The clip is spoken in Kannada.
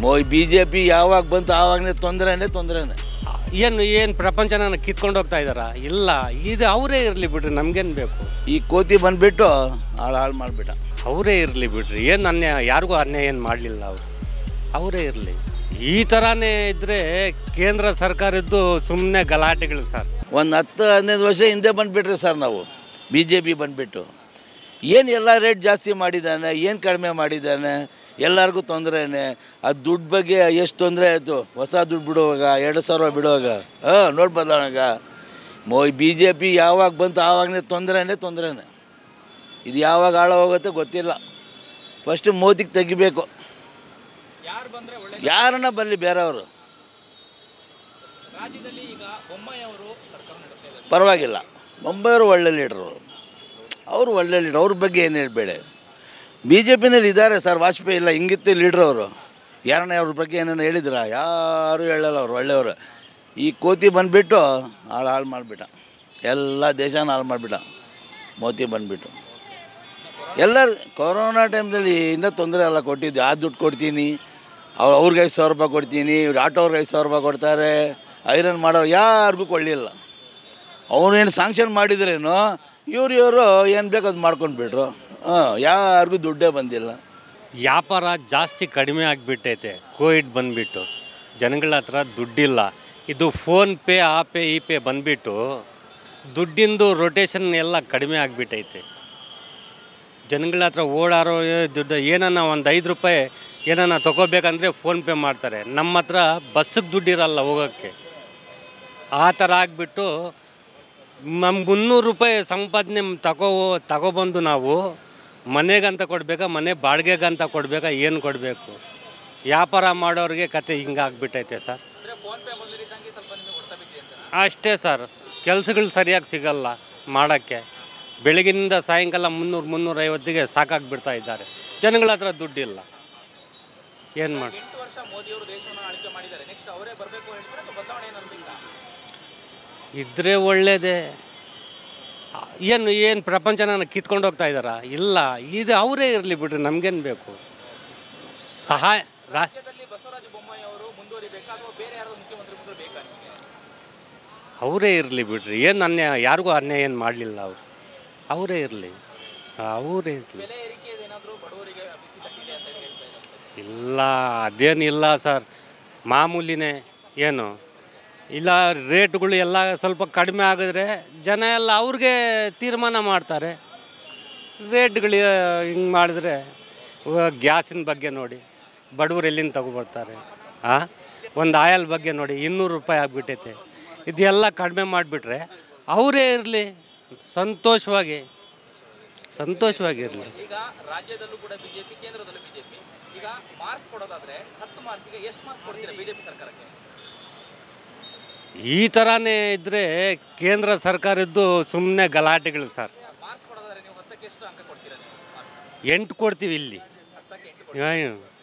ಮೋ ಬಿ ಜೆ ಪಿ ಯಾವಾಗ ಬಂತು ಆವಾಗನೇ ತೊಂದರೆನೇ ತೊಂದರೆನೇ ಏನು ಏನು ಪ್ರಪಂಚನ ಕಿತ್ಕೊಂಡು ಹೋಗ್ತಾ ಇದ್ದಾರಾ ಇಲ್ಲ ಇದು ಅವರೇ ಇರಲಿ ಬಿಡ್ರಿ ನಮ್ಗೇನು ಬೇಕು ಈ ಕೋತಿ ಬಂದುಬಿಟ್ಟು ಹಾಳು ಹಾಳು ಮಾಡಿಬಿಟ್ಟ ಅವರೇ ಇರಲಿ ಬಿಡ್ರಿ ಏನು ಅನ್ಯಾಯ ಯಾರಿಗೂ ಅನ್ಯಾಯ ಏನು ಮಾಡಲಿಲ್ಲ ಅವರು ಅವರೇ ಇರಲಿ ಈ ಥರನೇ ಇದ್ದರೆ ಕೇಂದ್ರ ಸರ್ಕಾರದ್ದು ಸುಮ್ಮನೆ ಗಲಾಟೆಗಳು ಸರ್ ಒಂದು ಹತ್ತು ಹದಿನೈದು ವರ್ಷ ಹಿಂದೆ ಬಂದುಬಿಟ್ರಿ ಸರ್ ನಾವು ಬಿ ಜೆ ಪಿ ಬಂದುಬಿಟ್ಟು ಏನು ಎಲ್ಲ ರೇಟ್ ಜಾಸ್ತಿ ಮಾಡಿದ್ದಾನೆ ಏನು ಕಡಿಮೆ ಮಾಡಿದ್ದಾನೆ ಎಲ್ಲರಿಗೂ ತೊಂದರೆನೇ ಆ ದುಡ್ಡು ಬಗ್ಗೆ ಎಷ್ಟು ತೊಂದರೆ ಆಯಿತು ಹೊಸ ದುಡ್ಡು ಬಿಡುವಾಗ ಎರಡು ಸಾವಿರ ಬಿಡುವಾಗ ಹಾಂ ನೋಟ್ ಬದಲಾಗ ಮೋ ಬಿ ಜೆ ಪಿ ಯಾವಾಗ ಬಂತು ಆವಾಗನೇ ತೊಂದರೆನೇ ತೊಂದರೆನೇ ಇದು ಯಾವಾಗ ಹಾಳ ಹೋಗುತ್ತೆ ಗೊತ್ತಿಲ್ಲ ಫಸ್ಟು ಮೋದಿಗೆ ತೆಗಿಬೇಕು ಯಾರು ಬಂದ್ರೆ ಒಳ್ಳೆ ಯಾರನ್ನ ಬರಲಿ ಬೇರೆಯವರು ರಾಜ್ಯದಲ್ಲಿ ಈಗ ಬೊಮ್ಮಾಯಿ ಅವರು ಸರ್ಕಾರ ನಡೆಸ್ತಾ ಇದ್ದಾರೆ ಪರವಾಗಿಲ್ಲ ಮುಂಬೈಯವರು ಒಳ್ಳೆ ಲೀಡ್ರು ಅವರು ಒಳ್ಳೆ ಲೀಡ್ರ್ ಅವ್ರ ಬಗ್ಗೆ ಏನು ಹೇಳಬೇಡಿ ಬಿ ಜೆ ಪಿನಲ್ಲಿ ಇದ್ದಾರೆ ಸರ್ ವಾಜಪೇಯಿ ಇಲ್ಲ ಹಿಂಗಿತ್ತು ಲೀಡ್ರ್ ಅವರು ಯಾರನ್ನ ಅವ್ರ ಬಗ್ಗೆ ಏನೇನು ಹೇಳಿದ್ರ ಯಾರು ಹೇಳಲ್ಲ ಅವ್ರು ಒಳ್ಳೆಯವರು ಈ ಕೋತಿ ಬಂದುಬಿಟ್ಟು ಹಾಳು ಹಾಳು ಮಾಡಿಬಿಟ್ಟ ಎಲ್ಲ ದೇಶನ ಹಾಳು ಮಾಡಿಬಿಟ್ಟ ಮೋತಿ ಬಂದುಬಿಟ್ಟು ಎಲ್ಲರೂ ಕೊರೋನಾ ಟೈಮ್ದಲ್ಲಿ ಇನ್ನೂ ತೊಂದರೆ ಎಲ್ಲ ಕೊಟ್ಟಿದ್ದು ಆ ದುಡ್ಡು ಕೊಡ್ತೀನಿ ಅವ್ರು ಅವ್ರಿಗೆ ಐದು ಸಾವಿರ ರೂಪಾಯಿ ಕೊಡ್ತೀನಿ ಇವ್ರು ಆಟೋವ್ರಿಗೆ ಐದು ಸಾವಿರ ರೂಪಾಯಿ ಕೊಡ್ತಾರೆ ಐರನ್ ಮಾಡೋರು ಯಾರಿಗೂ ಕೊಳ್ಳಿಲ್ಲ ಅವನೇನು ಸಾಂಕ್ಷನ್ ಮಾಡಿದ್ರೇನು ಇವ್ರು ಇವರು ಏನು ಬೇಕು ಅದು ಮಾಡ್ಕೊಂಡು ಬಿಟ್ರು ಹಾಂ ಯಾರಿಗೂ ದುಡ್ಡೇ ಬಂದಿಲ್ಲ ವ್ಯಾಪಾರ ಜಾಸ್ತಿ ಕಡಿಮೆ ಆಗಿಬಿಟ್ಟೈತೆ ಕೋವಿಡ್ ಬಂದುಬಿಟ್ಟು ಜನಗಳ ಹತ್ರ ದುಡ್ಡಿಲ್ಲ ಇದು ಫೋನ್ ಪೇ ಆ ಪೇ ಈ ಪೇ ಬಂದುಬಿಟ್ಟು ದುಡ್ಡಿಂದು ರೊಟೇಷನ್ ಎಲ್ಲ ಕಡಿಮೆ ಆಗಿಬಿಟ್ಟೈತೆ ಜನಗಳ ಹತ್ರ ಓಡಾರೋ ದುಡ್ಡು ಏನನ್ನ ಒಂದು ಐದು ರೂಪಾಯಿ ಏನನ್ನ ತೊಗೋಬೇಕಂದ್ರೆ ಫೋನ್ಪೇ ಮಾಡ್ತಾರೆ ನಮ್ಮ ಹತ್ರ ಬಸ್ಸಿಗೆ ದುಡ್ಡಿರಲ್ಲ ಹೋಗೋಕ್ಕೆ ಆ ಥರ ಆಗಿಬಿಟ್ಟು ನಮ್ಮ ಮುನ್ನೂರು ರೂಪಾಯಿ ಸಂಪಾದನೆ ತಗೋ ತಗೊಬಂದು ನಾವು ಮನೆಗಂತ ಕೊಡಬೇಕಾ ಮನೆ ಬಾಡಿಗೆಗಂತ ಕೊಡಬೇಕಾ ಏನು ಕೊಡಬೇಕು ವ್ಯಾಪಾರ ಮಾಡೋರಿಗೆ ಕತೆ ಹಿಂಗಾಗ್ಬಿಟ್ಟೈತೆ ಸರ್ ಅಂದ್ರೆ ಫೋನ್ ಪೇ ಮೊದಲಿದ್ದಂಗೆ ಸ್ವಲ್ಪ ನಿಮಗೆ ಹೊಡ್ತಾ ಬಿದ್ದಿ ಅಂತ ಅಷ್ಟೇ ಸರ್ ಕೆಲಸಗಳು ಸರಿಯಾಗಿ ಸಿಗಲ್ಲ ಮಾಡೋಕ್ಕೆ ಬೆಳಗಿನಿಂದ ಸಾಯಂಕಾಲ ಮುನ್ನೂರು ಮುನ್ನೂರೈವತ್ತಿಗೆ ಸಾಕಾಗ್ಬಿಡ್ತಾ ಇದ್ದಾರೆ ಜನಗಳ ಹತ್ರ ದುಡ್ಡಿಲ್ಲ ಏನು ಮಾಡಿ ಎಂಟು ವರ್ಷ ಮೋದಿ ಅವರು ದೇಶವನ್ನು ಆಳ್ವಿಕೆ ಮಾಡಿದ್ದಾರೆ ನೆಕ್ಸ್ಟ್ ಅವರೇ ಬರಬೇಕು ಹೇಳ್ತಾರೆ ಅಥವಾ ಬದಲಾವಣೆ ಏನಾದ್ರು ಬೇಕಾ ಇದ್ದರೆ ಒಳ್ಳೇದೇ ಏನು ಏನು ಪ್ರಪಂಚನ ಕಿತ್ಕೊಂಡು ಹೋಗ್ತಾ ಇದ್ದಾರಾ ಇಲ್ಲ ಇದು ಅವರೇ ಇರಲಿ ಬಿಡ್ರಿ ನಮ್ಗೇನು ಬೇಕು ಸಹಾಯ ರಾ ರಾಜ್ಯದಲ್ಲಿ ಬಸವರಾಜ ಬೊಮ್ಮಾಯಿ ಅವರು ಮುಂದುವರಿಬೇಕಾ ಅಥವಾ ಬೇರೆ ಯಾರಾದ್ರೂ ಮುಖ್ಯಮಂತ್ರಿಗಳು ಬೇಕಾ ನಿಮಗೆ ಅವರೇ ಇರಲಿ ಬಿಡ್ರಿ ಏನು ಅನ್ಯಾಯ ಯಾರಿಗೂ ಅನ್ಯಾಯ ಏನು ಮಾಡಲಿಲ್ಲ ಅವರು ಅವರೇ ಇರಲಿ ಅವರೇ ಇರಲಿ ಬೆಲೆ ಏರಿಕೆ ಏನಾದರೂ ಬಡವರಿಗೆ ಬಿಸಿ ತಟ್ಟಿದೆ ಅಂತ ಹೇಳಿ ಹೇಳ್ತಾ ಇದ್ದಾರೆ ಇಲ್ಲ ಅದೇನಿಲ್ಲ ಸರ್ ಮಾಮೂಲಿನೇ ಏನು ಇಲ್ಲ ರೇಟ್ಗಳು ಎಲ್ಲ ಸ್ವಲ್ಪ ಕಡಿಮೆ ಆಗಿದ್ರೆ ಜನ ಎಲ್ಲ ಅವ್ರಿಗೆ ತೀರ್ಮಾನ ಮಾಡ್ತಾರೆ ರೇಟ್ಗಳು ಹಿಂಗೆ ಮಾಡಿದ್ರೆ ಗ್ಯಾಸಿನ ಬಗ್ಗೆ ನೋಡಿ ಬಡವರು ಎಲ್ಲಿಂದ ತಗೊಬರ್ತಾರೆ ಹಾಂ ಒಂದು ಆಯಲ್ ಬಗ್ಗೆ ನೋಡಿ ಇನ್ನೂರು ರೂಪಾಯಿ ಆಗಿಬಿಟ್ಟೈತೆ ಇದೆಲ್ಲ ಕಡಿಮೆ ಮಾಡಿಬಿಟ್ರೆ ಅವರೇ ಇರಲಿ ಸಂತೋಷವಾಗಿ ಸಂತೋಷವಾಗಿರಲಿ ಈಗ ರಾಜ್ಯದಲ್ಲೂ ಕೂಡ ಬಿಜೆಪಿ ಕೇಂದ್ರದಲ್ಲೂ ಬಿಜೆಪಿ ಈಗ ಮಾರ್ಕ್ಸ್ ಕೊಡೋದಾದ್ರೆ ಹತ್ತು ಮಾರ್ಕ್ಸ್ಗೆ ಎಷ್ಟು ಮಾರ್ಕ್ಸ್ ಕೊಡ್ತೀರಾ ಬಿಜೆಪಿ ಸರ್ಕಾರಕ್ಕೆ ಈ ಥರನೇ ಇದ್ದರೆ ಕೇಂದ್ರ ಸರ್ಕಾರದ್ದು ಸುಮ್ಮನೆ ಗಲಾಟೆಗಳು ಸರ್ ಮಾರ್ಕ್ಸ್ ಕೊಡೋದಾದ್ರೆ ನೀವು ಹತ್ತಕ್ಕೆ ಎಷ್ಟು ಅಂಕ ಕೊಡ್ತೀರಾ ನೀವು ಮಾರ್ಕ್ಸ್ ಎಂಟು ಕೊಡ್ತೀವಿ ಇಲ್ಲಿ ಹತ್ತಕ್ಕೆ ಎಂಟು ಏನು?